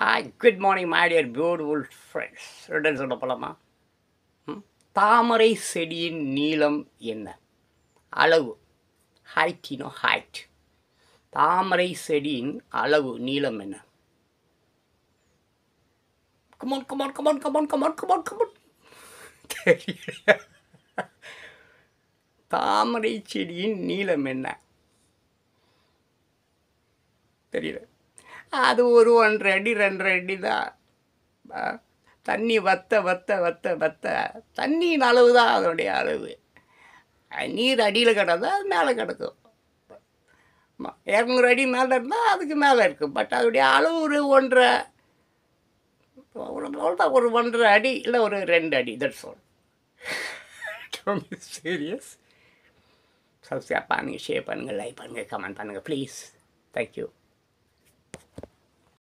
Hi good morning my dear beautiful friends ரிட்டன் சொல்ல போலாமா ம்? தாமரை செடியின் நீளம் என்ன அளவு ஹைட் இனோ ஹைட் தாமரை செடியின் அளவு நீளம் என்ன come on come on come on come on come on come on come on தெரியல தாமரை செடியின் நீளம் என்ன தெரியல அது ஒரு ஒன்றரை அடி ரெண்டரை அடி தான் ஆ, தண்ணி வத்த வத்த வத்த வத்த தண்ணியின் அளவு தான் அதனுடைய அளவு அஹ், நீர் அடியில் கிடந்தா அது மேலே கிடக்கும் ம- இரநூறு அடி மேலே இருந்தால் அதுக்கு மேலே இருக்கும் பட் அதனுடைய அளவு ஒரு ஒன்றரை அவ்வளோதான் ஒரு ஒன்றரை அடி இல்லை ஒரு ரெண்டு அடி தட்ஸ் ஆல் சீரியஸ் சப்ஸ்கிரைப் பண்ணுங்கள் ஷேர் பண்ணுங்கள் லைக் பண்ணுங்கள் கமெண்ட் பண்ணுங்கள் ப்ளீஸ் தேங்க்யூ